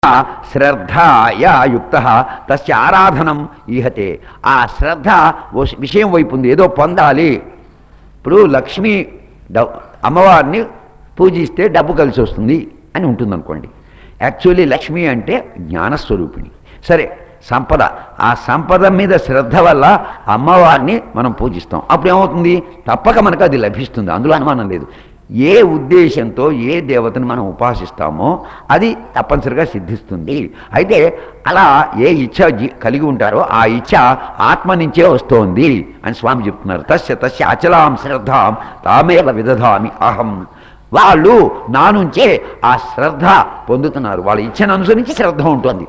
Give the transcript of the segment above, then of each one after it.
శ్రద్ధయా యుక్త తస్య ఆరాధనం ఈహతే ఆ శ్రద్ధ ఓ విషయం వైపు ఉంది ఏదో పొందాలి ఇప్పుడు లక్ష్మి డబ్ అమ్మవారిని పూజిస్తే డబ్బు కలిసి వస్తుంది అని ఉంటుంది అనుకోండి యాక్చువల్లీ లక్ష్మి అంటే జ్ఞానస్వరూపిణి సరే సంపద ఆ సంపద మీద శ్రద్ధ వల్ల అమ్మవారిని మనం పూజిస్తాం అప్పుడు ఏమవుతుంది తప్పక మనకు అది లభిస్తుంది అందులో అనుమానం లేదు ఏ ఉద్దేశంతో ఏ దేవతను మనం ఉపాసిస్తామో అది తప్పనిసరిగా సిద్ధిస్తుంది అయితే అలా ఏ ఇచ్ఛ జీ- కలిగి ఉంటారో ఆ ఇచ్ఛ ఆత్మ నుంచే వస్తోంది అని స్వామి చెప్తున్నారు తస్య తస్య అచలాం శ్రద్ధాం తామేవ విదధామి అహం వాళ్ళు నా నుంచే ఆ శ్రద్ధ పొందుతున్నారు వాళ్ళ ఇచ్చను అనుసరించి శ్రద్ధ ఉంటుంది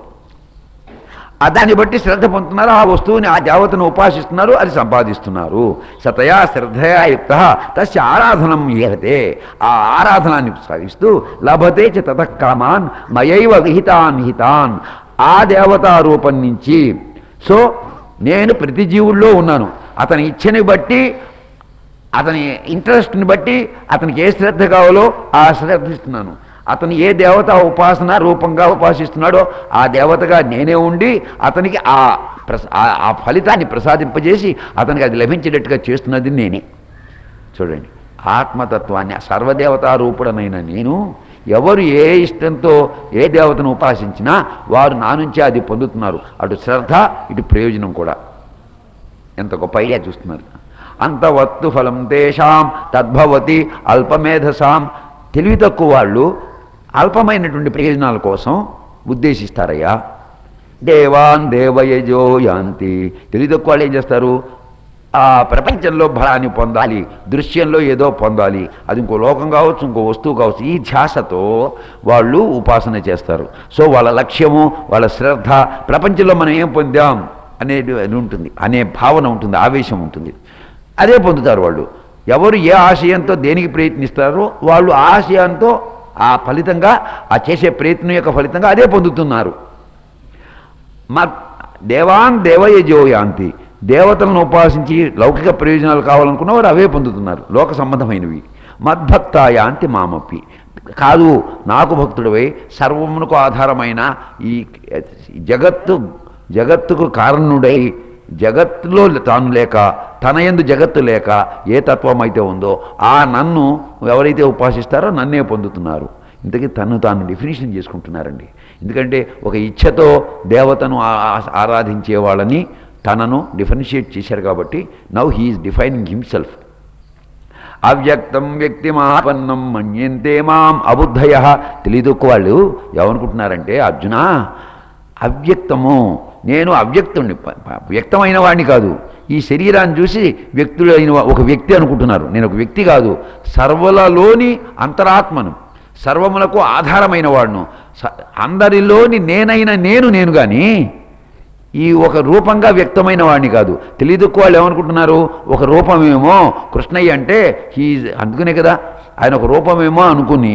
ఆ దాన్ని బట్టి శ్రద్ధ పొందుతున్నారు ఆ వస్తువుని ఆ దేవతను ఉపాసిస్తున్నారు అది సంపాదిస్తున్నారు సతయా శ్రద్ధయా యుక్త తస్య ఆరాధనం ఏహతే ఆ ఆరాధనాన్ని సాగిస్తూ లభతే చ తతకామాన్ మయైవ విహితాన్ విహితాన్ ఆ దేవతా రూపం నుంచి సో నేను ప్రతి జీవుల్లో ఉన్నాను అతని ఇచ్చని బట్టి అతని ఇంట్రెస్ట్ని బట్టి అతనికి ఏ శ్రద్ధ కావాలో ఆ శ్రద్ధ ఇస్తున్నాను అతను ఏ దేవత ఉపాసన రూపంగా ఉపాసిస్తున్నాడో ఆ దేవతగా నేనే ఉండి అతనికి ఆ ప్రస ఆ- ఆ ఫలితాన్ని ప్రసాదింపజేసి అతనికి అది లభించేటట్టుగా చేస్తున్నది నేనే చూడండి ఆత్మతత్వాన్ని సర్వదేవతా రూపుడనైన నేను ఎవరు ఏ ఇష్టంతో ఏ దేవతను ఉపాసించినా వారు నా నుంచే అది పొందుతున్నారు అటు శ్రద్ధ ఇటు ప్రయోజనం కూడా ఎంత గొప్ప ఐడియా చూస్తున్నారు అంతవత్తు ఫలం తేషాం తద్భవతి అల్పమేధసాం తెలివి తక్కువ వాళ్ళు అల్పమైనటువంటి ప్రయోజనాల కోసం ఉద్దేశిస్తారయ్యా దేవాన్ దేవయజో యాంతి తెలివి తక్కువ వాళ్ళు ఏం చేస్తారు ఆ ప్రపంచంలో బలాన్ని పొందాలి దృశ్యంలో ఏదో పొందాలి అది ఇంకో లోకం కావచ్చు ఇంకో వస్తువు కావచ్చు ఈ ధ్యాసతో వాళ్ళు ఉపాసన చేస్తారు సో వాళ్ళ లక్ష్యము వాళ్ళ శ్రద్ధ ప్రపంచంలో మనం ఏం పొందాం అనేది అది ఉంటుంది అనే భావన ఉంటుంది ఆవేశం ఉంటుంది అదే పొందుతారు వాళ్ళు ఎవరు ఏ ఆశయంతో దేనికి ప్రయత్నిస్తారో వాళ్ళు ఆ ఆశయంతో ఆ ఫలితంగా ఆ చేసే ప్రయత్నం యొక్క ఫలితంగా అదే పొందుతున్నారు మా దేవాన్ దేవయజో యాంతి దేవతలను ఉపాసించి లౌకిక ప్రయోజనాలు కావాలనుకున్న వారు అవే పొందుతున్నారు లోక సంబంధమైనవి మద్భక్త యాంతి మామప్పి కాదు నాకు భక్తుడివై సర్వమునకు ఆధారమైన ఈ జగత్తు జగత్తుకు కారణుడై జగత్తులో తాను లేక తన యందు జగత్తు లేక ఏ తత్వం అయితే ఉందో ఆ నన్ను ఎవరైతే ఉపాసిస్తారో నన్నే పొందుతున్నారు ఇంతకీ తను తాను డెఫినేషన్ చేసుకుంటున్నారండి ఎందుకంటే ఒక ఇచ్ఛతో దేవతను ఆ- ఆ- ఆరాధించే వాళ్ళని తనను డిఫరెన్షియేట్ చేశారు కాబట్టి నవ్ హీఈస్ డిఫైనింగ్ హిమ్సెల్ఫ్ అవ్యక్తం వ్యక్తిమాపన్నం మన్యంతే మాం అబుద్ధయ తెలియదుక్కు వాళ్ళు ఏమనుకుంటున్నారంటే అర్జున అవ్యక్తము నేను అవ్యక్తుణ్ణి ప- ప- వ్యక్తమైన వాడిని కాదు ఈ శరీరాన్ని చూసి వ్యక్తులైన వా- ఒక వ్యక్తి అనుకుంటున్నారు నేను ఒక వ్యక్తి కాదు సర్వలలోని అంతరాత్మను సర్వములకు ఆధారమైన వాడును స- అందరిలోని నేనైన నేను నేను కానీ ఈ ఒక రూపంగా వ్యక్తమైన వాడిని కాదు తెలియదుక్కు వాళ్ళు ఏమనుకుంటున్నారు ఒక రూపమేమో కృష్ణయ్య అంటే హీ అందుకునే కదా ఆయన ఒక రూపమేమో అనుకుని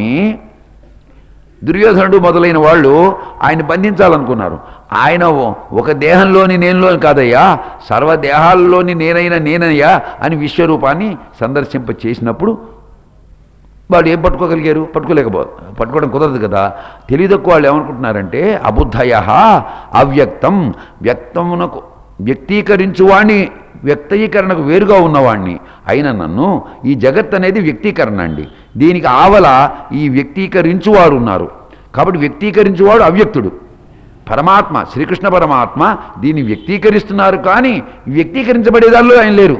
దుర్యోధనుడు మొదలైన వాళ్ళు ఆయన బంధించాలనుకున్నారు ఆయన ఓ- ఒక దేహంలోని నేనులోని కాదయ్యా సర్వదేహాల్లోని నేనైన నేనయ్యా అని విశ్వరూపాన్ని సందర్శింప చేసినప్పుడు వాళ్ళు ఏం పట్టుకోగలిగారు పట్టుకోలేకపో పట్టుకోవడం కుదరదు కదా తెలియదక్కువ వాళ్ళు ఏమనుకుంటున్నారంటే అబుద్ధయ అవ్యక్తం వ్యక్తమునకు వ్యక్తీకరించువాణ్ణి వ్యక్తీకరణకు వేరుగా ఉన్నవాణ్ణి అయిన నన్ను ఈ జగత్ అనేది వ్యక్తీకరణ అండి దీనికి ఆవల ఈ వ్యక్తీకరించువారు ఉన్నారు కాబట్టి వ్యక్తీకరించువాడు అవ్యక్తుడు పరమాత్మ శ్రీకృష్ణ పరమాత్మ దీన్ని వ్యక్తీకరిస్తున్నారు కానీ వ్యక్తీకరించబడే దానిలో ఆయన లేరు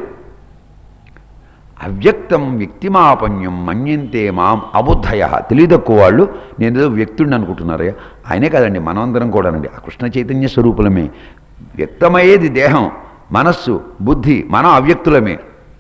అవ్యక్తం వ్యక్తిమాపన్యం మన్యంతే మాం అబుద్ధయ తెలియదక్కువ వాళ్ళు నేను ఏదో వ్యక్తుడిని అనుకుంటున్నారయ్యా ఆయనే కదండి మనమందరం కూడానండి ఆ కృష్ణ చైతన్య స్వరూపులమే వ్యక్తమయ్యేది దేహం మనస్సు బుద్ధి మనం అవ్యక్తులమే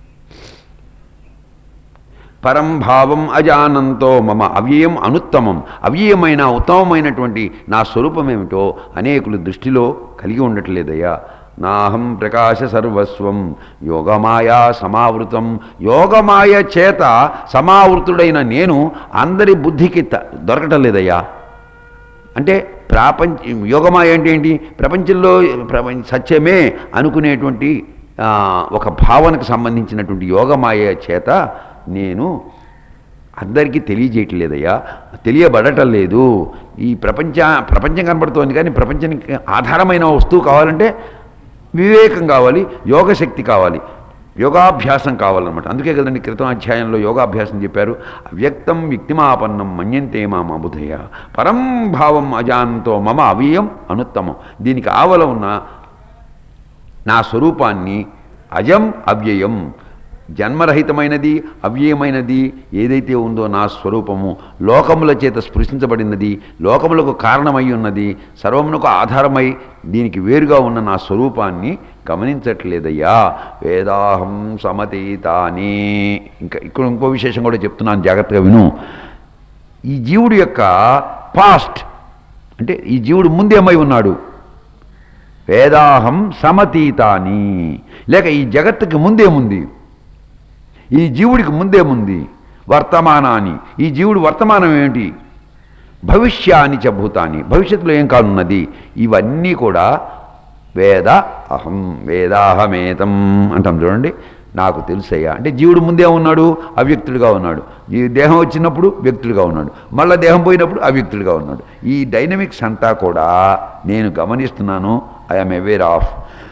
పరం భావం అజానంతో మమ అవ్యయం అనుత్తమం అవ్యయమైన ఉత్తమమైనటువంటి నా స్వరూపం ఏమిటో అనేకులు దృష్టిలో కలిగి ఉండట్లేదయ్యా నాహం ప్రకాశ సర్వస్వం యోగమాయా సమావృతం యోగమాయ చేత సమావృతుడైన నేను అందరి బుద్ధికి త- దొరకటం లేదయ్యా అంటే ప్రాపంచ యోగమాయ అంటే ఏంటి ప్రపంచంలో ప్రపంచ సత్యమే అనుకునేటువంటి ఆ, ఒక భావనకు సంబంధించినటువంటి యోగమాయ చేత నేను అందరికీ తెలియజేయట్లేదయ్యా తెలియబడటం లేదు ఈ ప్రపంచ ప్రపంచం కనబడుతోంది కానీ ప్రపంచానికి ఆధారమైన వస్తువు కావాలంటే వివేకం కావాలి యోగశక్తి కావాలి యోగాభ్యాసం కావాలన్నమాట అందుకే కదండి క్రితం అధ్యాయంలో యోగాభ్యాసం చెప్పారు అవ్యక్తం వ్యక్తిమాపన్నం మన్యంతే మామ బుధయ పరం భావం అజాంతో మమ అవ్యయం అనుత్తమం దీనికి ఆవల ఉన్న నా స్వరూపాన్ని అజం అవ్యయం జన్మరహితమైనది అవ్యయమైనది ఏదైతే ఉందో నా స్వరూపము లోకముల చేత స్పృశించబడినది లోకములకు కారణమై ఉన్నది సర్వమునకు ఆధారమై దీనికి వేరుగా ఉన్న నా స్వరూపాన్ని గమనించట్లేదయ్యా వేదాహం సమతీతాని ఇంకా ఇక్కడ ఇంకో విశేషం కూడా చెప్తున్నాను జాగ్రత్తగా విను ఈ జీవుడు యొక్క పాస్ట్ అంటే ఈ జీవుడు ముందేమై ఉన్నాడు వేదాహం సమతీతాని లేక ఈ జగత్తుకి ముందేముంది ఈ జీవుడికి ముందేముంది వర్తమానాన్ని ఈ జీవుడు వర్తమానం ఏమిటి భవిష్యాన్ని చ భూతాన్ని భవిష్యత్తులో ఏం కానున్నది ఇవన్నీ కూడా వేద అహం వేదాహమేతం అంటాం చూడండి నాకు తెలుసయ్యా అంటే జీవుడు ముందే ఉన్నాడు అవ్యక్తుడిగా ఉన్నాడు ఈ దేహం వచ్చినప్పుడు వ్యక్తుడిగా ఉన్నాడు మళ్ళీ దేహం పోయినప్పుడు అవ్యక్తుడిగా ఉన్నాడు ఈ డైనమిక్స్ అంతా కూడా నేను గమనిస్తున్నాను ఐఎమ్ అవేర్ ఆఫ్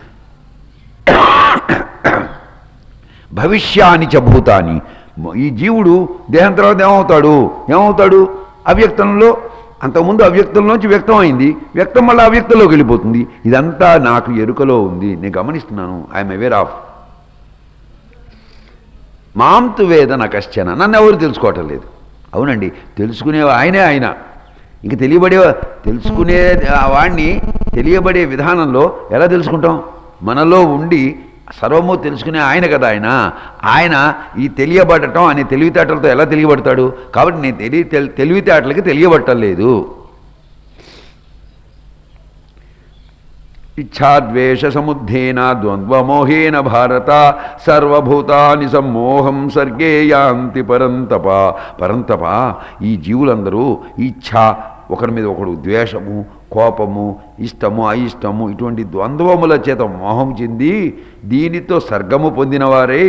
భవిష్యాని చ భూతాని ఈ జీవుడు దేహం తర్వాత ఏమవుతాడు ఏమవుతాడు అవ్యక్తంలో అంతకుముందు అవ్యక్తంలోంచి వ్యక్తం అయింది వ్యక్తం మళ్ళీ అవ్యక్తంలోకి వెళ్ళిపోతుంది ఇదంతా నాకు ఎరుకలో ఉంది నేను గమనిస్తున్నాను ఐఎమ్ అవేర్ ఆఫ్ మాంతు వేదన కశ్చన నన్ను ఎవరు తెలుసుకోవటం లేదు అవునండి తెలుసుకునే ఆయనే ఆయన ఇంక తెలియబడే తెలుసుకునే ఆ వాణ్ణి తెలియబడే విధానంలో ఎలా తెలుసుకుంటాం మనలో ఉండి సర్వము తెలుసుకునే ఆయన కదా ఆయన ఆయన ఈ తెలియబడటం అనే తెలివితేటలతో ఎలా తెలియబడతాడు కాబట్టి నేను తెలియ తెల్- తెలివితేటలకి తెలియబట్టం లేదు ఇచ్ఛాద్వేష సముద్ధేన ద్వంద్వమోహేన భారత సర్వభూతాని సమ్మోహం సర్గే యాంతి పరంతప పరంతప ఈ జీవులందరూ ఇచ్ఛ ఒకరి మీద ఒకడు ద్వేషము కోపము ఇష్టము అయిష్టము ఇటువంటి ద్వంద్వముల చేత మోహం చెంది దీనితో సర్గము పొందినవారే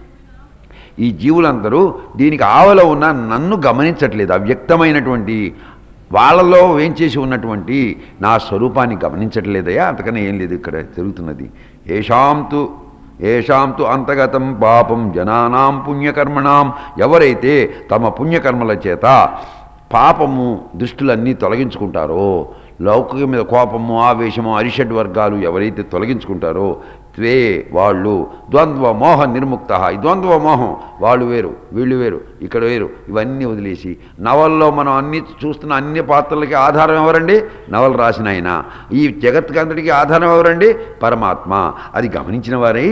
ఈ జీవులందరూ దీనికి ఆవల ఉన్న నన్ను గమనించట్లేదు అవ్యక్తమైనటువంటి వాళ్ళలో ఏం చేసి ఉన్నటువంటి నా స్వరూపాన్ని గమనించట్లేదయా అంతకన్నా ఏం లేదు ఇక్కడ జరుగుతున్నది ఏషాంతు ఏషాంతు అంతగతం పాపం జనానాం పుణ్యకర్మణాం ఎవరైతే తమ పుణ్యకర్మల చేత పాపము దుష్టులన్నీ తొలగించుకుంటారో లౌకిక మీద కోపము ఆవేశము అరిషడ్ వర్గాలు ఎవరైతే తొలగించుకుంటారో త్వే వాళ్ళు ద్వంద్వ మోహ నిర్ముక్త ఈ ద్వంద్వ మోహం వాళ్ళు వేరు వీళ్ళు వేరు ఇక్కడ వేరు ఇవన్నీ వదిలేసి నవల్లో మనం అన్ని చూస్తున్న అన్ని పాత్రలకి ఆధారం ఎవరండి నవలు రాసిన ఆయన ఈ జగత్తుకి అంతటికి ఆధారం ఎవరండి పరమాత్మ అది గమనించిన వారై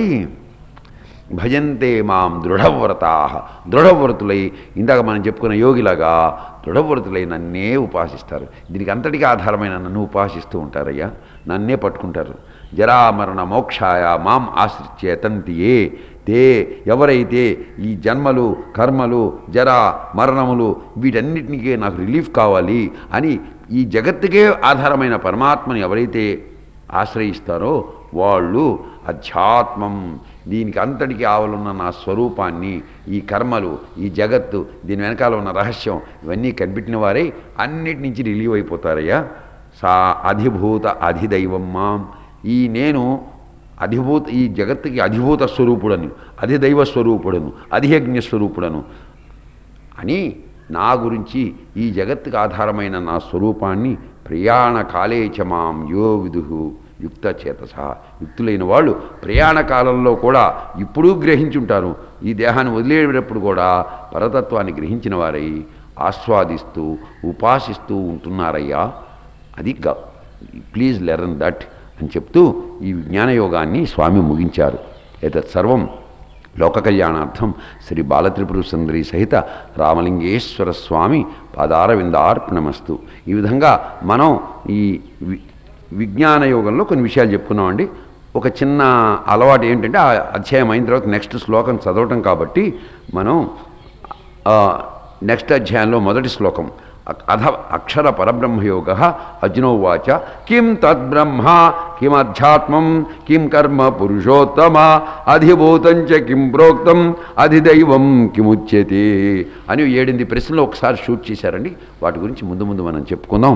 భజంతే మాం దృఢవ్రతా దృఢవ్రతులై ఇందాక మనం చెప్పుకున్న యోగిలాగా దృఢవ్రతులై నన్నే ఉపాసిస్తారు దీనికి అంతటికి ఆధారమైన నన్ను ఉపాసిస్తూ ఉంటారయ్యా నన్నే పట్టుకుంటారు జరామరణ మోక్షాయ మాం ఆశ్రిత్య తంతి ఏ తే ఎవరైతే ఈ జన్మలు కర్మలు జర మరణములు వీటన్నిటికీ నాకు రిలీఫ్ కావాలి అని ఈ జగత్తుకే ఆధారమైన పరమాత్మని ఎవరైతే ఆశ్రయిస్తారో వాళ్ళు అధ్యాత్మం దీనికి అంతటికి ఆవలున్న నా స్వరూపాన్ని ఈ కర్మలు ఈ జగత్తు దీని వెనకాల ఉన్న రహస్యం ఇవన్నీ కనిపెట్టిన వారే అన్నిటి నుంచి రిలీవ్ అయిపోతారయ్యా సా అధిభూత అధిదైవం మాం ఈ నేను అధిభూత ఈ జగత్తుకి అధిభూత స్వరూపుడను అధిదైవ స్వరూపుడను అధియజ్ఞ స్వరూపుడను అని నా గురించి ఈ జగత్తుకు ఆధారమైన నా స్వరూపాన్ని ప్రయాణ కాలే చ మాం యో విదుహు యుక్త చేతస యుక్తులైన వాళ్ళు ప్రయాణ కాలంలో కూడా ఇప్పుడు గ్రహించుంటారు ఈ దేహాన్ని వదిలేటప్పుడు కూడా పరతత్వాన్ని గ్రహించిన వారై ఆస్వాదిస్తూ ఉపాసిస్తూ ఉంటున్నారయ్యా అది గ ప్లీజ్ లెర్న్ దట్ అని చెప్తూ ఈ జ్ఞానయోగాన్ని స్వామి ముగించారు ఏతత్ సర్వం లోక కళ్యాణార్థం శ్రీ బాలత్రిపుర సుందరి సహిత రామలింగేశ్వర స్వామి పాదారవిందార్పణమస్తు ఈ విధంగా మనం ఈ వి- విజ్ఞాన యోగంలో కొన్ని విషయాలు చెప్పుకున్నామండి ఒక చిన్న అలవాటు ఏంటంటే ఆ అధ్యాయం అయిన తర్వాత నెక్స్ట్ శ్లోకం చదవటం కాబట్టి మనం ఆ, నెక్స్ట్ అధ్యాయంలో మొదటి శ్లోకం అధ అక్షర పరబ్రహ్మయోగ అర్జునోవాచ కిం తద్బ్రహ్మ కిమధ్యాత్మం కిం కర్మ పురుషోత్తమ అధిభూతం చ కిం ప్రోక్తం అధిదైవం కిముచ్యతే అని ఏడింది ప్రశ్నలు ఒకసారి షూట్ చేశారండి వాటి గురించి ముందు ముందు మనం చెప్పుకుందాం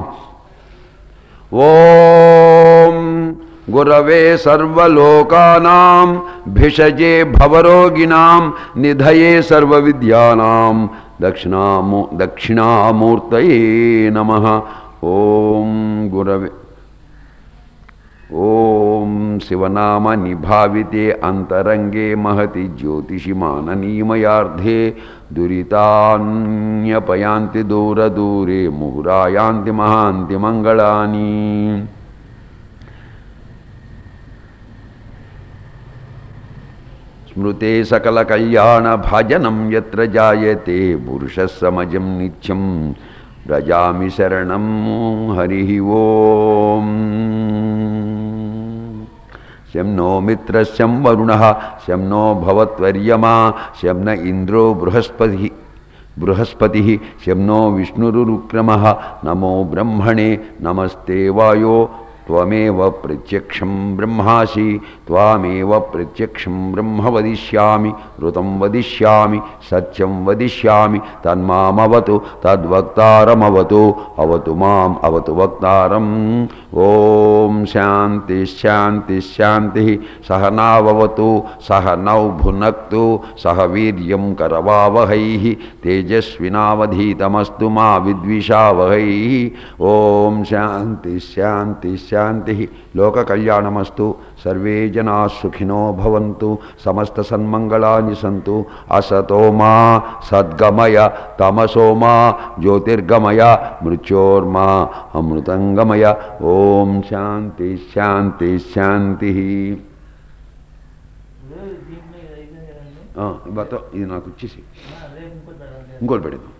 ఓం గురవే సర్వలోకానాం భిషజే భవరోగిణాం నిధయే సర్వవిద్యానాం దక్షిణామూ దక్షిణామూర్తయే నమ ఓం గురవే ఓం శివనామ నిభావితే అంతరంగే మహతి జ్యోతిషి మాననీమయార్థే దురితాన్యపయాంతి దూరదూరే ముహురాయాంతి మహాంతి మంగళాని స్మృతే సకల కళ్యాణ భాజనం ఎత్ర జాయతే పురుష సమజం నిత్యం వ్రజామి శరణం హరి ఓం శం నో మిత్రశం వరుణ శం నో భవత్వర్యమా శం న ఇంద్రో బృహస్పతి బృహస్పతి శం నో విష్ణురుక్రమ నమో బ్రహ్మణే నమస్తే వాయో త్వమేవ ప్రత్యక్షం బ్రహ్మాసి త్వామేవ ప్రత్యక్షం బ్రహ్మ వదిష్యామి ఋతం వదిష్యామి సత్యం వదిష్యామి తన్మామవతు తద్వక్తారమవతు అవతు మాం అవతు వక్తారం ఓం శాంతి శాంతి శాంతి సహనావతు సహ నౌ భునక్తు సహ వీర్యం కరవావహై తేజస్వినావధీతమస్తు మా విద్విషావహై ఓం శాంతి శాంతి శాంతి లోక కళ్యాణమస్తు సర్వే జనా సుఖినో భవంతు సమస్త సన్మంగళాని సంతు అసతో మా సద్గమయ తమసో మా జ్యోతిర్గమయ మృత్యోర్మా అమృతంగమయ ఓం శాంతి శాంతి శాంతి దీంట్లో ఇది అయిపోయింది కదండి ఇవ్వతో ఇది నాకు ఇచ్చేసి రేపు ఇంకో ఇంకోటి పెడదాం